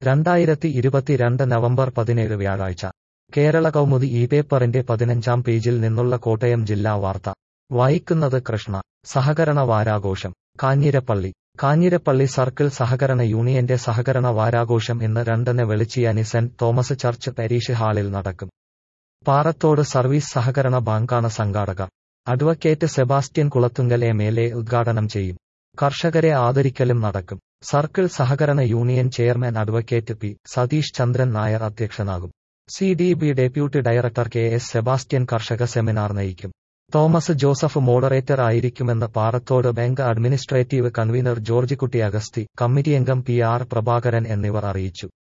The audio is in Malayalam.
രണ്ടായിരത്തി ഇരുപത്തിരണ്ട് നവംബർ പതിനേഴ് വ്യാഴാഴ്ച കേരള കൗമുദി ഈ പേപ്പറിന്റെ പതിനഞ്ചാം പേജിൽ നിന്നുള്ള കോട്ടയം ജില്ലാ വാർത്ത വായിക്കുന്നത് കൃഷ്ണ സഹകരണ വാരാഘോഷം കാഞ്ഞിരപ്പള്ളി കാഞ്ഞിരപ്പള്ളി സർക്കിൾ സഹകരണ യൂണിയന്റെ സഹകരണ വാരാഘോഷം ഇന്ന് രണ്ടിന് Velichiyani saint Thomas church parish ഹാളിൽ നടക്കും പാറത്തോട് സർവീസ് സഹകരണ ബാങ്കാണ് സംഘാടകർ advocate Sebastian Kulathunkal M L A ഉദ്ഘാടനം ചെയ്യും കർഷകരെ ആദരിക്കലും നടക്കും സർക്കിൾ സഹകരണ union chairman advocate P Satheesh Chandran Nair അധ്യക്ഷനാകും C D B deputy director K S Sebastian കർഷക സെമിനാർ നയിക്കും തോമസ് ജോസഫ് മോഡറേറ്റർ ആയിരിക്കുമെന്ന് Parathode bank administrative convener George Kutty Augusthy committee അംഗം പി ആർ പ്രഭാകരൻ എന്നിവർ അറിയിച്ചു